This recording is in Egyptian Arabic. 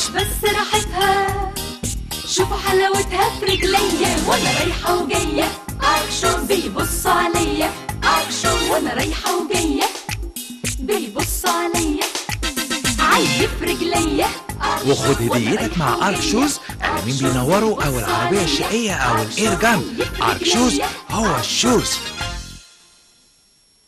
مش بس راحتها شوفوا حلاوتها في رجليا وانا رايحة وجاية عرشون بيبصوا عليا عرشون وانا رايحة وجاية بيبصوا عليا عيب في رجليا وخد هديتك مع ارك شوز قلمين بينوروا او العربيه الشقيه او الاير جان ارك شوز هو الشوز